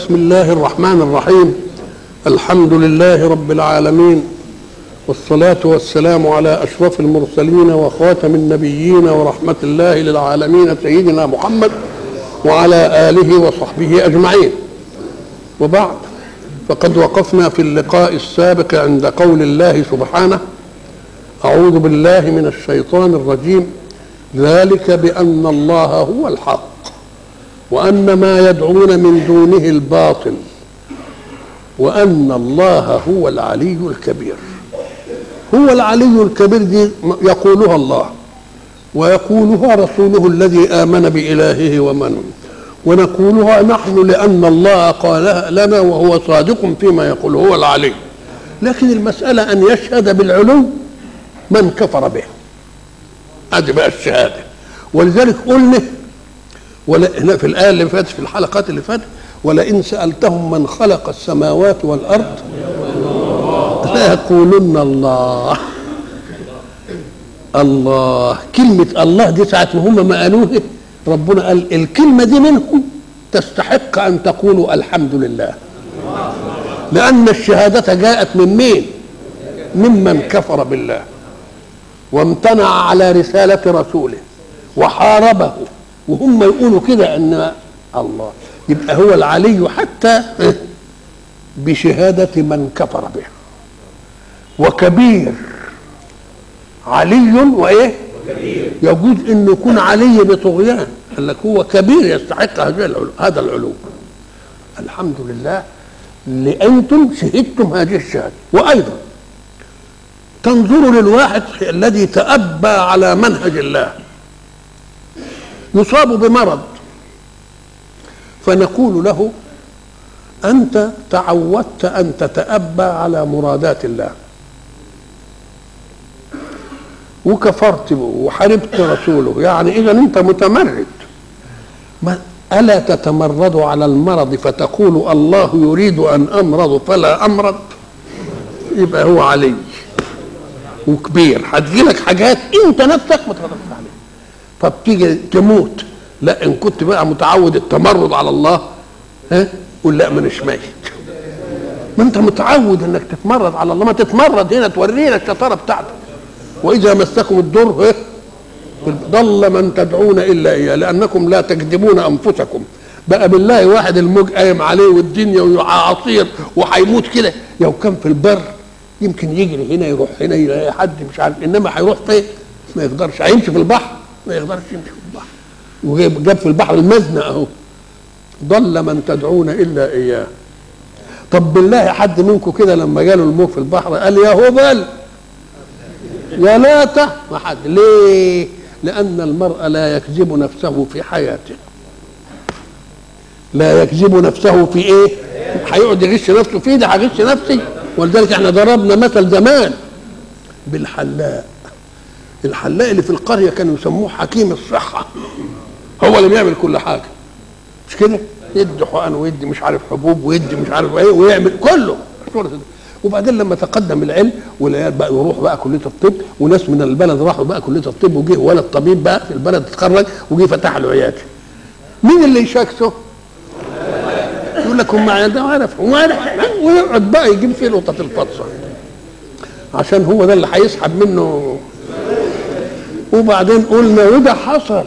بسم الله الرحمن الرحيم الحمد لله رب العالمين والصلاة والسلام على أشرف المرسلين وخاتم النبيين ورحمة الله للعالمين سيدنا محمد وعلى آله وصحبه أجمعين وبعد فقد وقفنا في اللقاء السابق عند قول الله سبحانه أعوذ بالله من الشيطان الرجيم ذلك بأن الله هو الحق وأن ما يدعون من دونه الباطل وأن الله هو العلي الكبير هو العلي الكبير دي يقولها الله ويقولها رسوله الذي آمن بإلهه ومن ونقولها نحن لأن الله قالها لنا وهو صادق فيما يقول هو العلي لكن المسألة أن يشهد بالعلو من كفر به هذه بقى الشهادة ولذلك قلنا ولا هنا في الآية اللي فاتت في الحلقات اللي فاتت ولئن سألتهم من خلق السماوات والأرض ليقولن الله الله كلمة الله دي ساعة ما هم ما قالوه ربنا قال الكلمة دي منهم تستحق أن تقولوا الحمد لله لأن الشهادة جاءت من مين؟ ممن كفر بالله وامتنع على رسالة رسوله وحاربه وهم يقولوا كده ان الله يبقى هو العلي حتى بشهادة من كفر به وكبير علي وايه يجوز انه يكون علي بطغيان قال لك هو كبير يستحق هذا العلو الحمد لله لانتم شهدتم هذه الشهاده وايضا تنظروا للواحد الذي تأبى على منهج الله يصاب بمرض فنقول له أنت تعودت أن تتأبى على مرادات الله وكفرت وحاربت رسوله يعني إذا أنت متمرد ما ألا تتمرد على المرض فتقول الله يريد أن أمرض فلا أمرض يبقى هو علي وكبير هتجيلك حاجات انت نفسك ما تقدرش عليها فبتيجي تموت لا ان كنت بقى متعود التمرد على الله ها قول لا مانيش ميت ما انت متعود انك تتمرد على الله ما تتمرد هنا تورينا الشطاره بتاعتك واذا مسكم الضر ها ضل من تدعون الا اياه لانكم لا تكذبون انفسكم بقى بالله واحد الموج قايم عليه والدنيا وعصير وهيموت كده لو كان في البر يمكن يجري هنا يروح هنا يلاقي حد مش عارف انما هيروح فين ما يقدرش هيمشي في البحر ما يقدرش يمشي في البحر وجاب في البحر المزنة اهو ضل من تدعون الا اياه طب بالله حد منكم كده لما جاله الموج في البحر قال يا هبل يا لاته ما حد ليه لان المرء لا يكذب نفسه في حياته لا يكذب نفسه في ايه هيقعد يغش نفسه فيه ده هغش نفسي ولذلك احنا ضربنا مثل زمان بالحلاق الحلاق اللي في القريه كانوا يسموه حكيم الصحه هو اللي بيعمل كل حاجه مش كده يدي حقن ويدي مش عارف حبوب ويدي مش عارف ايه ويعمل كله وبعدين لما تقدم العلم والعيال بقى يروح بقى كليه الطب وناس من البلد راحوا بقى كليه الطب وجه ولد طبيب بقى في البلد اتخرج وجه فتح له عياده مين اللي يشاكسه؟ يقول لك هم عندهم عرف ويقعد بقى يجيب فيه نقطة الفطسة عشان هو ده اللي هيسحب منه وبعدين قلنا وده حصل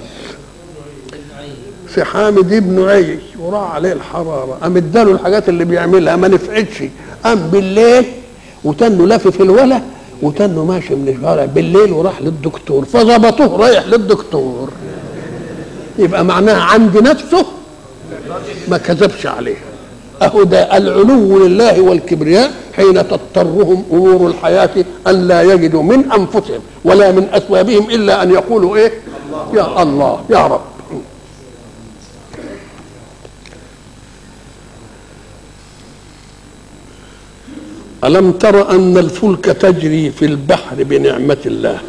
في حامد ابن عيش وراح عليه الحرارة قام اداله الحاجات اللي بيعملها ما نفعتش قام بالليل وتنه لافف الولا وتنه ماشي من الشارع بالليل وراح للدكتور فظبطوه رايح للدكتور يبقى معناها عند نفسه ما كذبش عليه اهو ده العلو لله والكبرياء حين تضطرهم امور الحياه ان لا يجدوا من انفسهم ولا من اثوابهم الا ان يقولوا ايه يا الله يا رب الم تر ان الفلك تجري في البحر بنعمه الله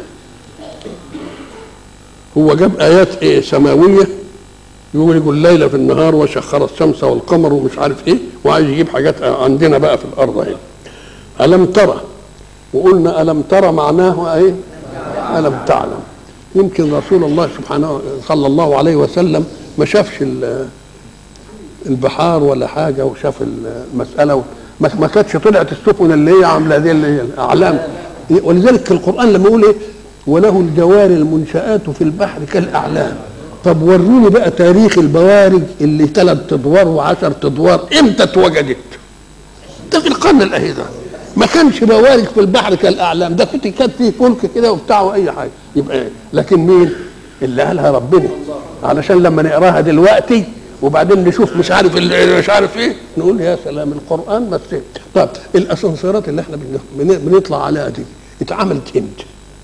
هو جاب ايات ايه سماويه يقول يقول ليله في النهار وسخر الشمس والقمر ومش عارف ايه وعايز يجيب حاجات عندنا بقى في الارض اهي الم ترى وقلنا الم ترى معناه ايه الم تعلم يمكن رسول الله سبحانه صلى الله عليه وسلم ما شافش البحار ولا حاجه وشاف المساله و... ما ما كانتش طلعت السفن اللي هي عامله دي اللي هي الاعلام ولذلك في القران لما يقول ايه وله الجوار المنشآت في البحر كالاعلام طب وروني بقى تاريخ البوارج اللي ثلاث ادوار وعشر ادوار امتى اتوجدت؟ ده في القرن الاهي ده ما كانش بوارج في البحر كالاعلام ده كنت كان فيه فلك كده وبتاع واي حاجه يبقى إيه؟ لكن مين؟ اللي قالها ربنا علشان لما نقراها دلوقتي وبعدين نشوف مش عارف اللي مش عارف ايه نقول يا سلام القران بس طب الاسانسيرات اللي احنا بن- بن- بنطلع عليها دي اتعملت امتى؟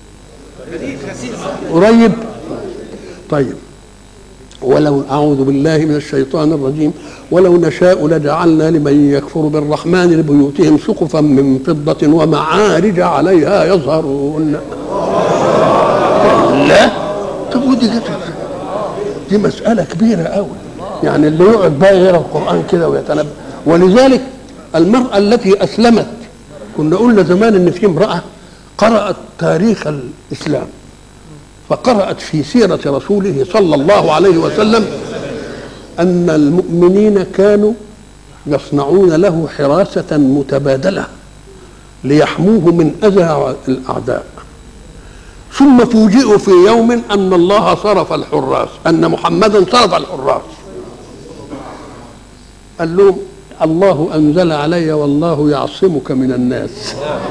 قريب طيب ولو أعوذ بالله من الشيطان الرجيم ولو نشاء لجعلنا لمن يكفر بالرحمن لبيوتهم سقفا من فضة ومعارج عليها يظهرون لا طب ودي جت دي مسألة كبيرة قوي يعني اللي يقعد بقى يقرا القرآن كده ويتنبأ ولذلك المرأة التي أسلمت كنا قلنا زمان إن في امرأة قرأت تاريخ الإسلام فقرأت في سيرة رسوله صلى الله عليه وسلم أن المؤمنين كانوا يصنعون له حراسة متبادلة ليحموه من أذى الأعداء ثم فوجئوا في يوم أن الله صرف الحراس أن محمدا صرف الحراس قال لهم الله أنزل علي والله يعصمك من الناس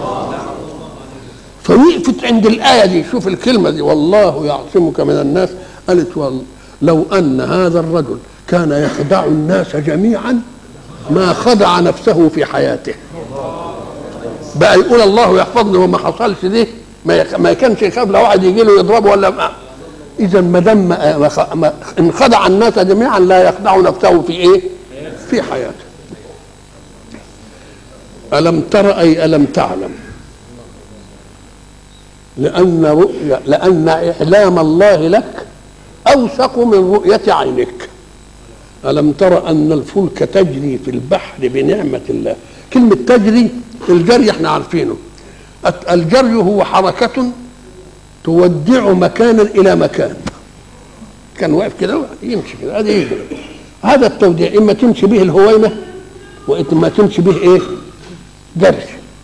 فوقفت عند الآية دي شوف الكلمة دي والله يعصمك من الناس قالت والله لو أن هذا الرجل كان يخدع الناس جميعا ما خدع نفسه في حياته بقى يقول الله يحفظني وما حصلش دي ما يخ... ما كانش يخاف لو واحد يجي له يضربه ولا ما اذا ما دام ما... ما... خ- ما... ان خدع الناس جميعا لا يخدع نفسه في ايه؟ في حياته الم تر اي الم تعلم لأن رؤيا لأن إعلام الله لك أوثق من رؤية عينك ألم تر أن الفلك تجري في البحر بنعمة الله كلمة تجري الجري احنا عارفينه الت- الجري هو حركة تودع مكانا إلى مكان كان واقف كده يمشي كده هذا يجري هذا التوديع إما تمشي به الهوينة وإما تمشي به إيه جري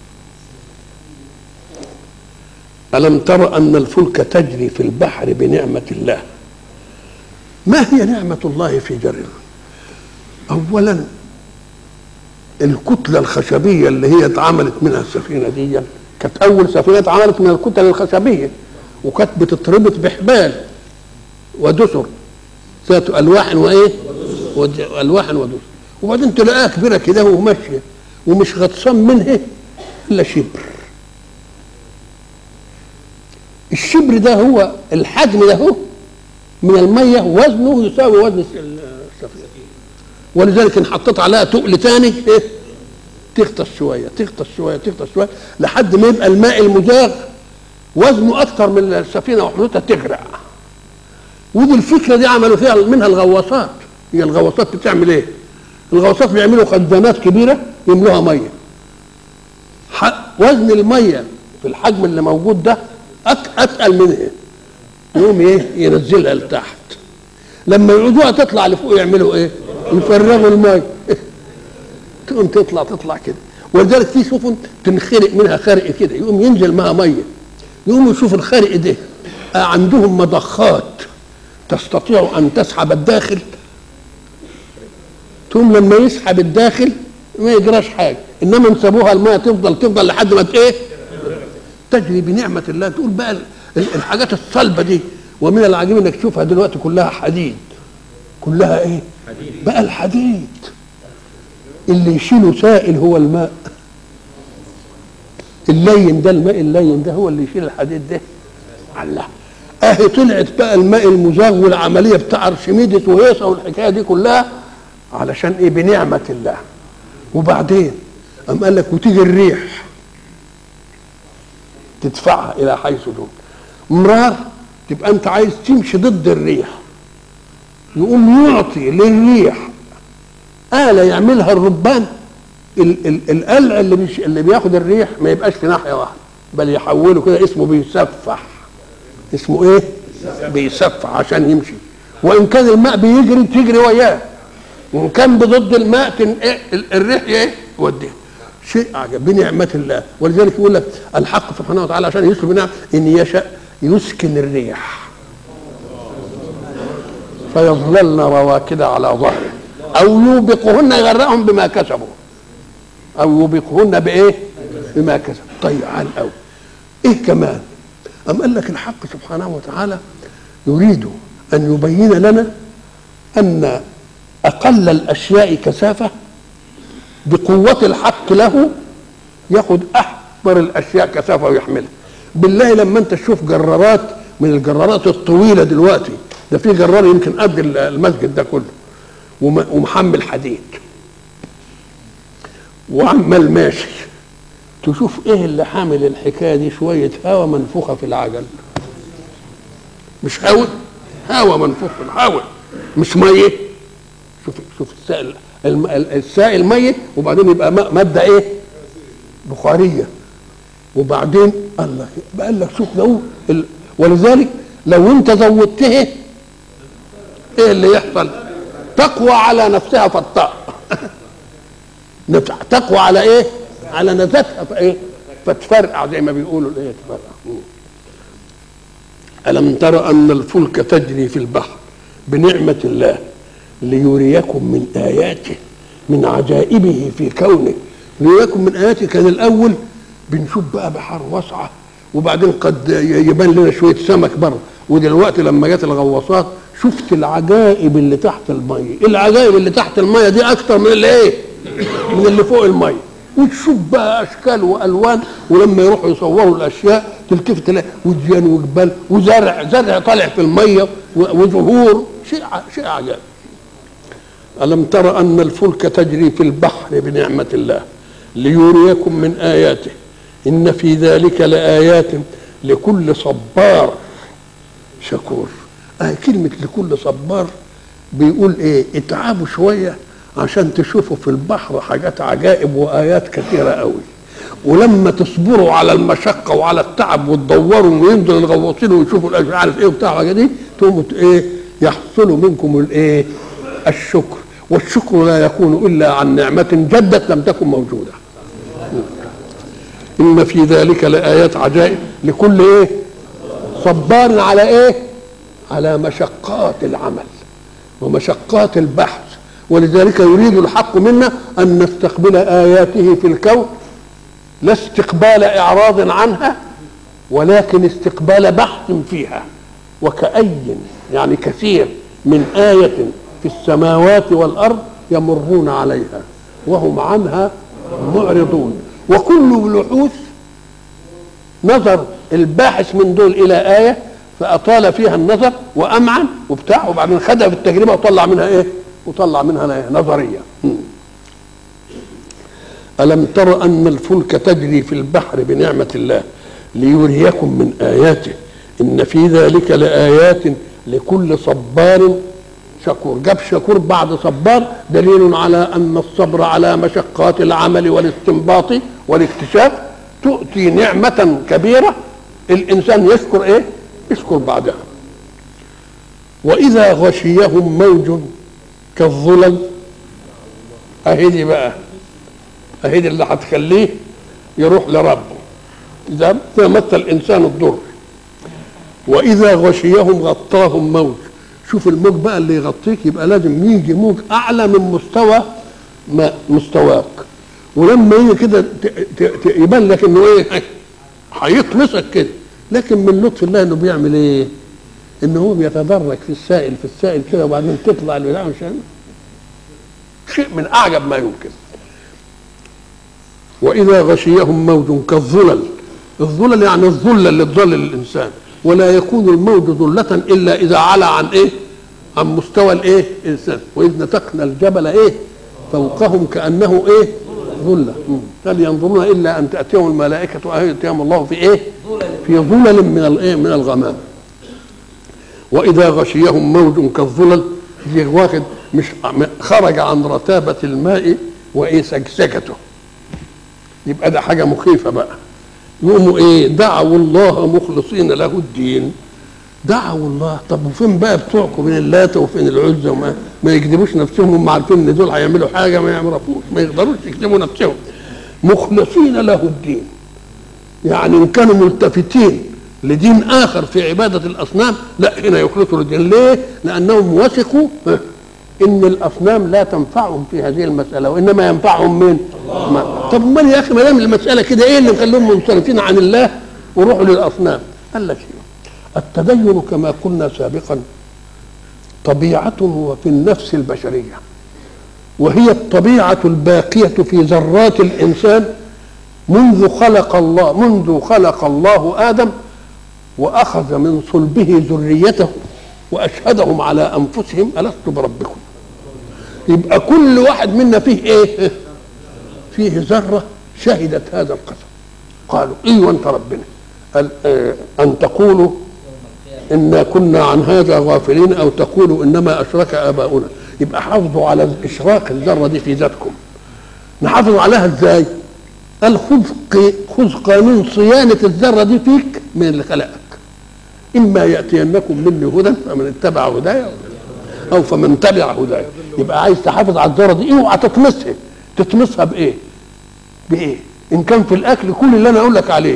ألم تر أن الفلك تجري في البحر بنعمة الله ما هي نعمة الله في جري أولا الكتلة الخشبية اللي هي اتعملت منها السفينة دي كانت أول سفينة اتعملت من الكتل الخشبية وكانت بتتربط بحبال ودسر ذات ألواح وإيه؟ ود- ألواح ودسر وبعدين تلاقيها كبيرة كده وماشية ومش غطسان منها إلا شبر الشبر ده هو الحجم ده هو من الميه وزنه يساوي وزن السفينه ولذلك ان حطيت عليها تقل تاني ايه تغطس شويه تغطس شويه تغطس شويه لحد ما يبقى الماء المزاغ وزنه اكثر من السفينه وحدودها تغرق ودي الفكره دي عملوا فيها منها الغواصات هي الغواصات بتعمل ايه؟ الغواصات بيعملوا خزانات كبيره يملوها ميه ح- وزن الميه في الحجم اللي موجود ده أت- اتقل منها يقوم ايه ينزلها لتحت لما يعودوها تطلع لفوق يعملوا ايه يفرغوا الماء تقوم تطلع تطلع كده ولذلك في سفن تنخرق منها خرق كده يقوم ينزل معها ميه يقوم يشوف الخرق ده آه عندهم مضخات تستطيع ان تسحب الداخل ثم لما يسحب الداخل ما يجراش حاجه انما نسبوها الماء تفضل تفضل لحد ما ت- ايه تجري بنعمه الله تقول بقى ال- الحاجات الصلبه دي ومن العجيب انك تشوفها دلوقتي كلها حديد كلها ايه بقى الحديد اللي يشيله سائل هو الماء اللين ده الماء اللين ده هو اللي يشيل الحديد ده الله اهي طلعت بقى الماء المزاغ والعمليه بتاع ارشميدس وهيصه والحكايه دي كلها علشان ايه بنعمه الله وبعدين قام قال لك وتيجي الريح تدفعها الى حيث دون مرار تبقى انت عايز تمشي ضد الريح يقوم يعطي للريح آلة يعملها الربان ال- ال- القلع اللي بيش اللي بياخد الريح ما يبقاش في ناحية واحدة بل يحوله كده اسمه بيسفح اسمه ايه؟ بيسفح عشان يمشي وإن كان الماء بيجري تجري وياه وان كان بضد الماء تن... إيه؟ ال- الريح ايه يوديه شيء عجب بنعمة الله ولذلك يقول لك الحق سبحانه وتعالى عشان يسلب نعم ان يشاء يسكن الريح فيظللن رواكد على ظهره او يوبقهن يغرقهم بما كسبوا او يوبقهن بايه بما كسبوا طيب على الاول ايه كمان ام قال لك الحق سبحانه وتعالى يريد ان يبين لنا ان اقل الاشياء كثافه بقوه الحق له ياخد اكبر الاشياء كثافه ويحملها بالله لما انت تشوف جرارات من الجرارات الطويله دلوقتي ده في جرار يمكن قد المسجد ده كله وم- ومحمل حديد وعمال ماشي تشوف ايه اللي حامل الحكايه دي شويه هواء منفوخه في العجل مش هواء هواء منفوخ في الهواء مش ميه شوف شوف السائل الم- السائل ميه وبعدين يبقى م- ماده ايه بخاريه وبعدين الله قال لك شوف ده هو ال- ولذلك لو انت زودته ايه اللي يحصل تقوى على نفسها فالطاء نفع- تقوى على ايه على نزتها فايه فتفرقع زي ما بيقولوا الايه تفرقع الم تر ان الفلك تجري في البحر بنعمه الله ليريكم من اياته من عجائبه في كونه ليريكم من اياته كان الاول بنشوف بقى بحار واسعه وبعدين قد يبان لنا شويه سمك بره ودلوقتي لما جت الغواصات شفت العجائب اللي تحت الميه العجائب اللي تحت الميه دي اكتر من اللي ايه من اللي فوق الميه وتشوف بقى اشكال والوان ولما يروحوا يصوروا الاشياء تلتفت تلاقي وديان وجبال وزرع زرع طالع في الميه و- وزهور شيء ع- شيء عجائب ألم تر أن الفلك تجري في البحر بنعمة الله ليريكم من آياته إن في ذلك لآيات لكل صبار شكور آه كلمة لكل صبار بيقول إيه اتعبوا شوية عشان تشوفوا في البحر حاجات عجائب وآيات كثيرة قوي ولما تصبروا على المشقة وعلى التعب وتدوروا وينزل الغواصين ويشوفوا الأشياء مش عارف إيه وبتاع الحاجات دي تقوموا ت- إيه يحصل منكم الإيه الشكر والشكر لا يكون إلا عن نعمة جدت لم تكن موجودة إن في ذلك لآيات عجائب لكل إيه صبار على إيه على مشقات العمل ومشقات البحث ولذلك يريد الحق منا أن نستقبل آياته في الكون لا استقبال إعراض عنها ولكن استقبال بحث فيها وكأي يعني كثير من آية في السماوات والأرض يمرون عليها وهم عنها معرضون وكل بحوث نظر الباحث من دول إلى آية فأطال فيها النظر وأمعن وبتاع وبعدين خدها في التجربة وطلع منها إيه؟ وطلع منها إيه؟ نظرية مم. ألم تر أن الفلك تجري في البحر بنعمة الله ليريكم من آياته إن في ذلك لآيات لكل صبار شكور جاب شكور بعد صبار دليل على أن الصبر على مشقات العمل والاستنباط والاكتشاف تؤتي نعمة كبيرة الإنسان يشكر إيه؟ يشكر بعدها وإذا غشيهم موج كالظلل أهي دي بقى اهي دي اللي هتخليه يروح لربه اذا مثل الانسان الضر واذا غشيهم غطاهم موج شوف الموج بقى اللي يغطيك يبقى لازم يجي موج اعلى من مستوى ما مستواك ولما يجي كده ت- ت- ت- يبان لك انه ايه هيطمسك كده لكن من لطف الله انه بيعمل ايه؟ انه هو بيتدرج في السائل في السائل كده وبعدين تطلع البتاع عشان شيء من اعجب ما يمكن واذا غشيهم موج كالظلل الظلل يعني الظل اللي تظلل الانسان ولا يكون الموج ظلة الا اذا علا عن ايه عن مستوى الايه الانسان واذ نتقنا الجبل ايه فوقهم كانه ايه ظلة مم. هل ينظرون الا ان تاتيهم الملائكه او ياتيهم الله في ايه في ظلل من الايه من الغمام واذا غشيهم موج كالظلل يجي واخد مش خرج عن رتابه الماء وايه سكسكته يبقى ده حاجه مخيفه بقى يقوموا ايه دعوا الله مخلصين له الدين دعوا الله طب وفين بقى بتوعكم بين اللات وفين العزى وما ما يكذبوش نفسهم هم عارفين ان دول هيعملوا حاجه ما يعرفوش ما يقدروش يكذبوا نفسهم مخلصين له الدين يعني ان كانوا ملتفتين لدين اخر في عباده الاصنام لا هنا يخلصوا للدين ليه؟ لانهم وثقوا ان الاصنام لا تنفعهم في هذه المساله وانما ينفعهم من ما. طب امال يا اخي ما دام المساله كده ايه اللي مخليهم منصرفين عن الله وروحوا للاصنام قال لك التدين كما قلنا سابقا طبيعة وفي النفس البشرية وهي الطبيعة الباقية في ذرات الإنسان منذ خلق الله منذ خلق الله آدم وأخذ من صلبه ذريته وأشهدهم على أنفسهم ألست بربكم يبقى كل واحد منا فيه إيه فيه ذرة شهدت هذا القسم قالوا إيه وأنت ربنا قال آه أن تقولوا إنا كنا عن هذا غافلين أو تقولوا إنما أشرك آباؤنا يبقى حافظوا على إشراك الذرة دي في ذاتكم نحافظ عليها إزاي؟ قال خذ خذ قانون صيانة الذرة دي فيك من اللي خلقك إما يأتينكم مني هدى فمن اتبع هدايا أو فمن تبع هدايا يبقى عايز تحافظ على الذرة دي اوعى تطمسها تطمسها بإيه؟ بإيه؟ إن كان في الأكل كل اللي أنا أقول لك عليه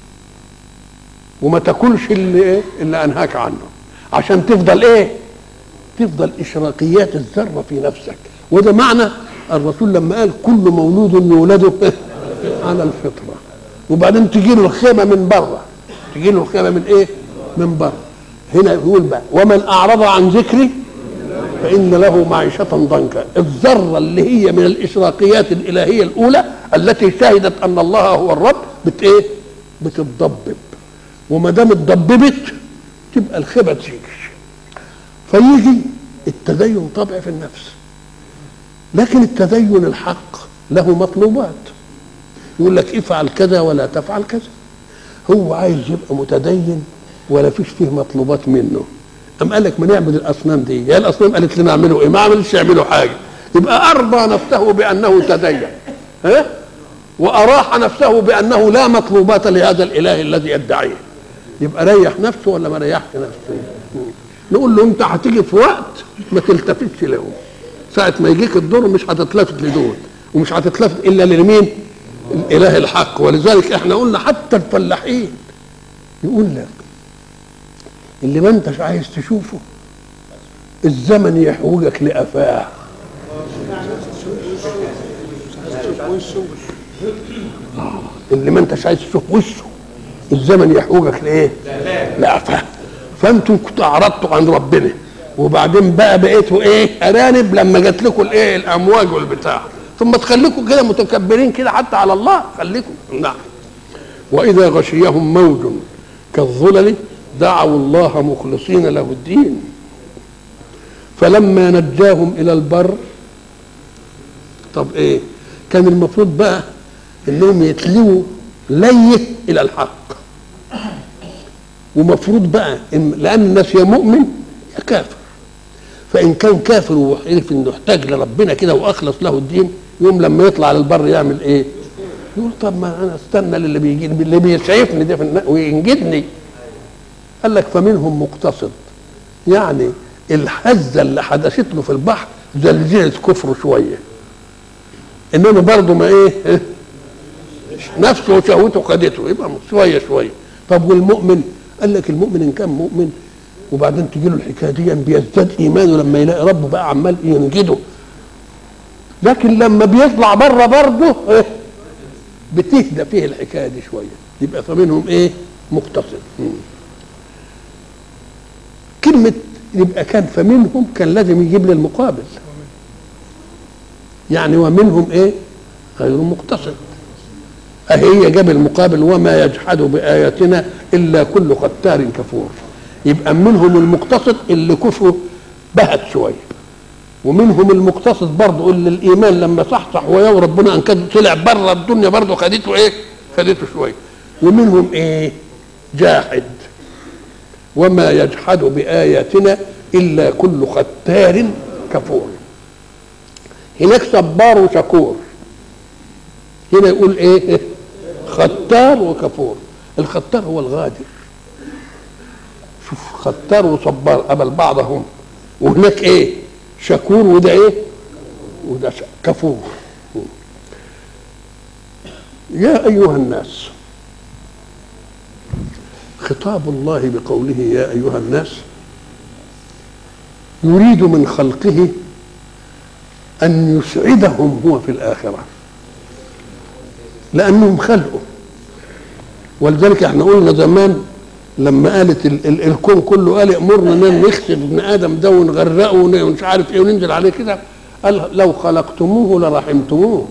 وما تاكلش اللي ايه اللي انهاك عنه عشان تفضل ايه تفضل اشراقيات الذره في نفسك وده معنى الرسول لما قال كل مولود يولد على الفطره وبعدين تجي له الخيمه من بره تجي له الخيمه من ايه من بره هنا يقول بقى ومن اعرض عن ذكري فان له معيشه ضنكا الذره اللي هي من الاشراقيات الالهيه الاولى التي شهدت ان الله هو الرب بت ايه بتتضبب وما دام اتضببت تبقى الخيبه تيجي فيجي التدين طبع في النفس لكن التدين الحق له مطلوبات يقول لك افعل كذا ولا تفعل كذا هو عايز يبقى متدين ولا فيش فيه مطلوبات منه أم قال لك ما نعبد الأصنام دي يا الأصنام قالت لنا اعملوا إيه ما عملش يعملوا حاجة يبقى أرضى نفسه بأنه تدين ها وأراح نفسه بأنه لا مطلوبات لهذا الإله الذي يدعيه يبقى ريح نفسه ولا ما ريحش نفسه نقول له انت هتيجي في وقت ما تلتفتش له ساعة ما يجيك الدور مش هتتلفت لدول ومش هتتلفت الا لمين؟ الاله الحق ولذلك احنا قلنا حتى الفلاحين يقول لك اللي ما انتش عايز تشوفه الزمن يحوجك لقفاه آه. اللي ما انتش عايز تشوف وشه الزمن يحوجك لايه؟ لقفاه فانتم كنتوا اعرضتوا عن ربنا وبعدين بقى بقيتوا ايه ارانب لما جات لكم الايه الامواج والبتاع ثم تخليكم كده متكبرين كده حتى على الله خليكم نعم واذا غشيهم موج كالظلل دعوا الله مخلصين له الدين فلما نجاهم الى البر طب ايه كان المفروض بقى انهم يتلووا ليه الى الحق ومفروض بقى إن لان الناس يا مؤمن يا كافر فان كان كافر وعرف انه يحتاج لربنا كده واخلص له الدين يوم لما يطلع على البر يعمل ايه؟ يقول طب ما انا استنى اللي بيجي اللي بيسعفني ده في وينجدني قال لك فمنهم مقتصد يعني الهزه اللي حدثت له في البحر زلزلت كفره شويه انما برضه ما ايه نفسه وشهوته خدته يبقى شويه شويه طب والمؤمن قال لك المؤمن ان كان مؤمن وبعدين تجي له الحكايه دي بيزداد ايمانه لما يلاقي ربه بقى عمال ينجده لكن لما بيطلع بره برضه إيه؟ بتهدى فيه الحكايه دي شويه يبقى فمنهم ايه مقتصد كلمه يبقى كان فمنهم كان لازم يجيب لي المقابل يعني ومنهم ايه غير مقتصد أهي جاب المقابل وما يجحد بآياتنا إلا كل ختار كفور يبقى منهم المقتصد اللي كفره بهت شوية ومنهم المقتصد برضه اللي الإيمان لما صحصح ويا ربنا أن كان طلع بره الدنيا برضه خدته إيه؟ خدته شوية ومنهم إيه؟ جاحد وما يجحد بآياتنا إلا كل ختار كفور هناك صبار وشكور هنا يقول ايه ختار وكفور الختار هو الغادر شوف ختار وصبار قبل بعضهم وهناك ايه شكور وده ايه وده ش- كفور يا ايها الناس خطاب الله بقوله يا ايها الناس يريد من خلقه ان يسعدهم هو في الاخره لانهم خلقه ولذلك احنا قلنا زمان لما قالت ال ال الكون كله قال امرنا ان نخسف ابن ادم ده ونغرقه ون- ومش عارف ايه وننزل عليه كده قال لو خلقتموه لرحمتموه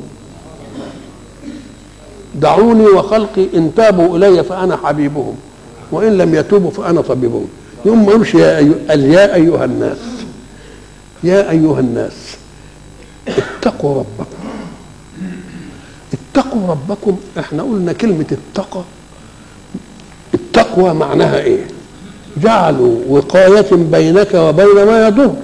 دعوني وخلقي ان تابوا الي فانا حبيبهم وان لم يتوبوا فانا طبيبهم يوم ما يمشي يا أيها قال يا ايها الناس يا ايها الناس اتقوا ربكم اتقوا ربكم احنا قلنا كلمه اتقى التقوى معناها ايه جعلوا وقاية بينك وبين ما يضر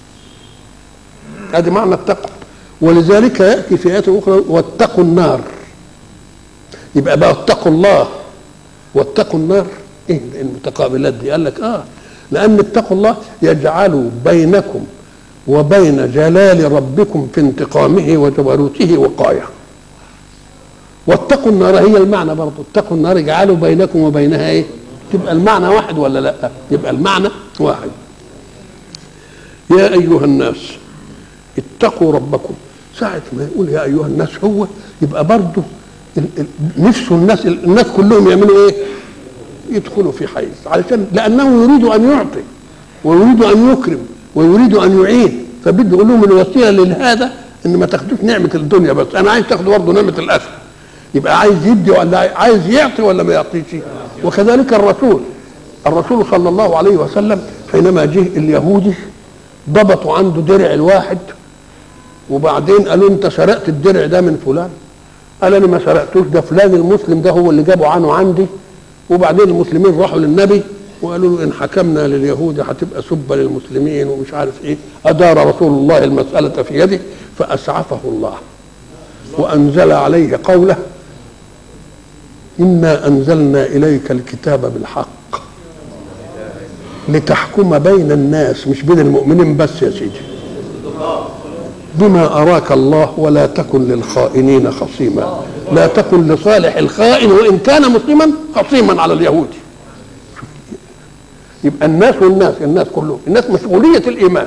هذا معنى التقوى ولذلك يأتي في آيات أخرى واتقوا النار يبقى بقى اتقوا الله واتقوا النار ايه المتقابلات دي قال لك اه لأن اتقوا الله يجعل بينكم وبين جلال ربكم في انتقامه وجبروته وقايه واتقوا النار هي المعنى برضه اتقوا النار اجعلوا بينكم وبينها ايه تبقى المعنى واحد ولا لا يبقى المعنى واحد يا ايها الناس اتقوا ربكم ساعة ما يقول يا ايها الناس هو يبقى برضه ال- ال- نفسه الناس الناس كلهم يعملوا ايه يدخلوا في حيز علشان لانه يريد ان يعطي ويريد ان يكرم ويريد ان يعين فبده يقول لهم الوسيله لهذا ان ما تاخدوش نعمه الدنيا بس انا عايز تاخدوا برضه نعمه الاخره يبقى عايز يدي ولا عايز يعطي ولا ما يعطيش وكذلك الرسول الرسول صلى الله عليه وسلم حينما جه اليهودي ضبطوا عنده درع الواحد وبعدين قالوا انت سرقت الدرع ده من فلان قال انا ما سرقتوش ده فلان المسلم ده هو اللي جابه عنه عندي وبعدين المسلمين راحوا للنبي وقالوا له ان حكمنا لليهود هتبقى سبه للمسلمين ومش عارف ايه ادار رسول الله المساله في يده فاسعفه الله وانزل عليه قوله انا انزلنا اليك الكتاب بالحق لتحكم بين الناس مش بين المؤمنين بس يا سيدي بما اراك الله ولا تكن للخائنين خصيما لا تكن لصالح الخائن وان كان مسلما خصيما على اليهودي يبقى الناس والناس الناس كلهم الناس مسؤوليه الايمان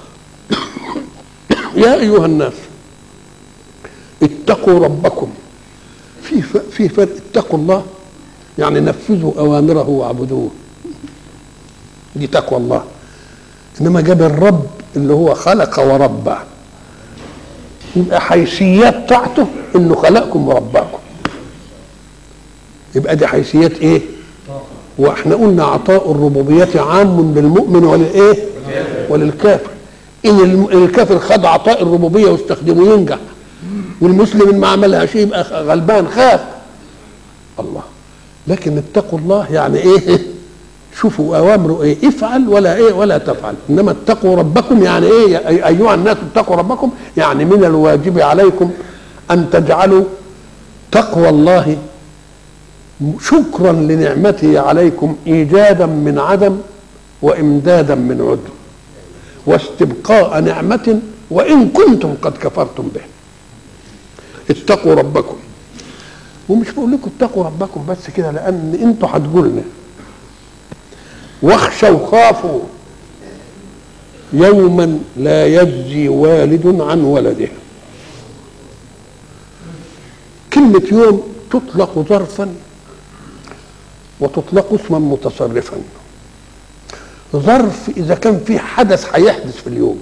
يا ايها الناس اتقوا ربكم في ف- في فرق اتقوا الله يعني نفذوا اوامره واعبدوه دي تقوى الله انما جاب الرب اللي هو خلق وربى يبقى حيثيات بتاعته انه خلقكم ورباكم يبقى دي حيثيات ايه واحنا قلنا عطاء الربوبية عام للمؤمن وللايه وللكافر ان الم- الكافر خد عطاء الربوبية واستخدمه ينجح والمسلم إن ما عملها شيء يبقى خ- غلبان خاف الله لكن اتقوا الله يعني ايه شوفوا اوامره ايه افعل ولا ايه ولا تفعل انما اتقوا ربكم يعني ايه يا أي- ايها الناس اتقوا ربكم يعني من الواجب عليكم ان تجعلوا تقوى الله شكرا لنعمته عليكم ايجادا من عدم وامدادا من عدم واستبقاء نعمه وان كنتم قد كفرتم به اتقوا ربكم ومش بقول لكم اتقوا ربكم بس كده لان انتوا هتقولنا واخشوا خافوا يوما لا يجزي والد عن ولده كلمة يوم تطلق ظرفا وتطلق اسما متصرفا ظرف إذا كان في حدث هيحدث في اليوم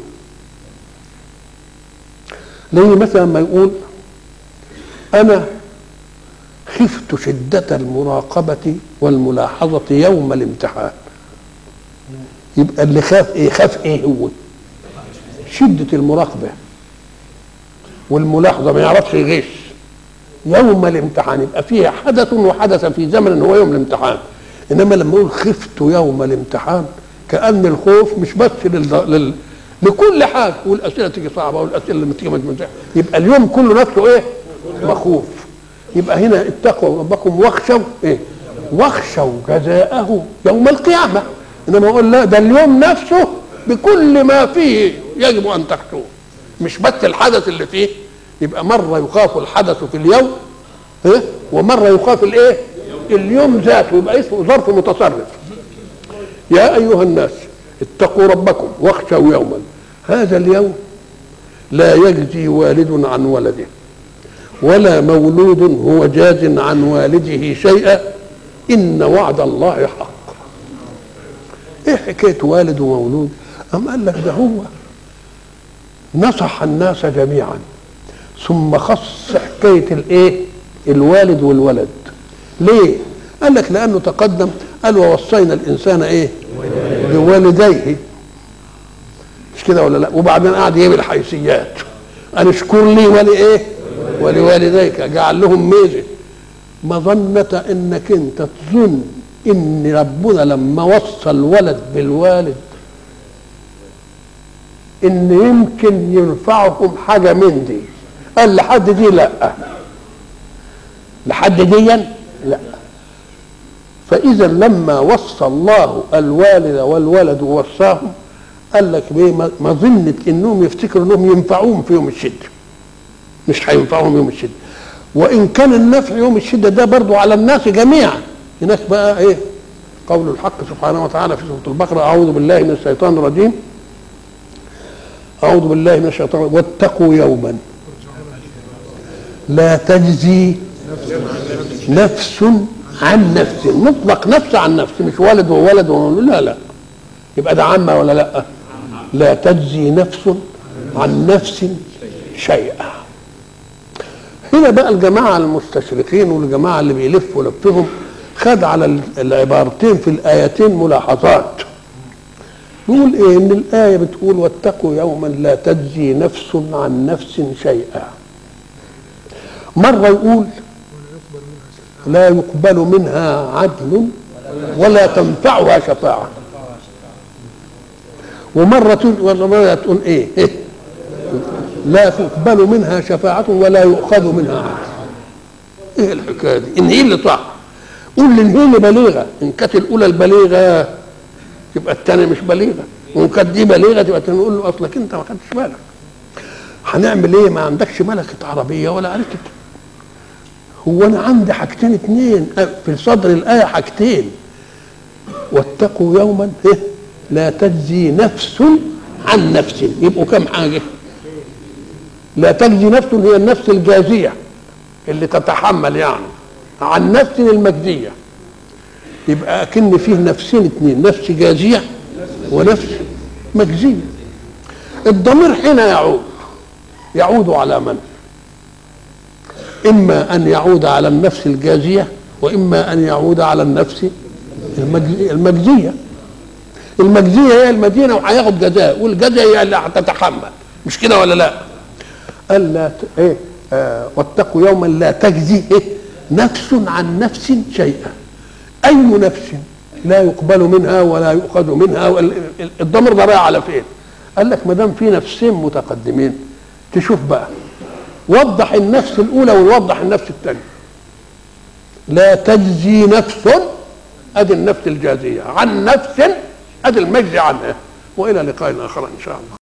زي مثلا ما يقول أنا خفت شدة المراقبة والملاحظة يوم الامتحان يبقى اللي خاف ايه خاف ايه هو شدة المراقبة والملاحظة ما يعرفش يغش يوم الامتحان يبقى فيه حدث وحدث في زمن هو يوم الامتحان انما لما اقول خفت يوم الامتحان كان الخوف مش بس لل... لل... لكل حاجه والاسئله تيجي صعبه والاسئله لما تيجي مجموعة. يبقى اليوم كله نفسه ايه مخوف يبقى هنا اتقوا ربكم واخشوا ايه واخشوا جزاءه يوم القيامه انما اقول لا ده اليوم نفسه بكل ما فيه يجب ان تخشوه مش بس الحدث اللي فيه يبقى مره يخاف الحدث في اليوم إيه؟ ومره يخاف الايه اليوم ذاته يبقى اسمه ظرف متصرف يا ايها الناس اتقوا ربكم واخشوا يوما هذا اليوم لا يجزي والد عن ولده ولا مولود هو جاز عن والده شيئا ان وعد الله حق ايه حكايه والد ومولود ام قال لك ده هو نصح الناس جميعا ثم خص حكايه الايه الوالد والولد ليه قال لك لانه تقدم قال ووصينا الانسان ايه بوالديه مش كده ولا لا وبعدين قعد يجيب الحيثيات ان اشكر لي ولايه ولوالديك جعل لهم ميزه مظنة انك انت تظن ان ربنا لما وصى الولد بالوالد ان يمكن ينفعهم حاجة من دي قال لحد دي لا لحد دي لا فإذا لما وصى الله الوالد والولد ووصاهم قال لك بيه مظنة انهم يفتكروا انهم ينفعوهم في يوم الشده مش هينفعهم يوم الشده وان كان النفع يوم الشده ده برضو على الناس جميعا هناك بقى ايه قول الحق سبحانه وتعالى في سوره البقره اعوذ بالله من الشيطان الرجيم اعوذ بالله من الشيطان الرجيم واتقوا يوما لا تجزي نفس عن نفس مطلق نفس عن نفس مش ولد وولد وولد لا لا يبقى ده عامة ولا لا لا تجزي نفس عن نفس شيئا هنا بقى الجماعة المستشرقين والجماعة اللي بيلفوا لفهم خد على العبارتين في الآيتين ملاحظات يقول ايه ان الآية بتقول واتقوا يوما لا تجزي نفس عن نفس شيئا مرة يقول لا يقبل منها عدل ولا تنفعها شفاعة ومرة تقول مرة تقول ايه, إيه؟ لا تقبل منها شفاعة ولا يؤخذ منها عدل ايه الحكاية دي ان هي اللي صح قول لي ان هي اللي بليغة ان كانت الاولى البليغة تبقى الثانية مش بليغة وان كانت دي بليغة تبقى الثانية نقول له اصلك انت ما خدتش بالك هنعمل ايه ما عندكش ملكة عربية ولا عرفت هو انا عندي حاجتين اتنين في صدر الايه حاجتين واتقوا يوما إيه؟ لا تجزي نفس عن نفس يبقوا كم حاجه لا تجزي نفس هي النفس الجازيه اللي تتحمل يعني عن نفس المجزيه يبقى اكن فيه نفسين اتنين نفس جازيه ونفس مجزيه الضمير حين يعود يعود على من إما أن يعود على النفس الجازية وإما أن يعود على النفس المجزية المجزية هي المدينة وهياخد جزاء والجزاء هي اللي هتتحمل مش كده ولا لا؟ قال لا ت... ايه آه واتقوا يوما لا تجزي إيه؟ نفس عن نفس شيئا أي نفس لا يقبل منها ولا يؤخذ منها الضمير ده رايح على فين؟ قال لك ما دام في نفسين متقدمين تشوف بقى وضح النفس الاولى ووضح النفس الثانيه لا تجزي نفس ادي النفس الجازيه عن نفس ادي المجزي عنها والى لقاء اخر ان شاء الله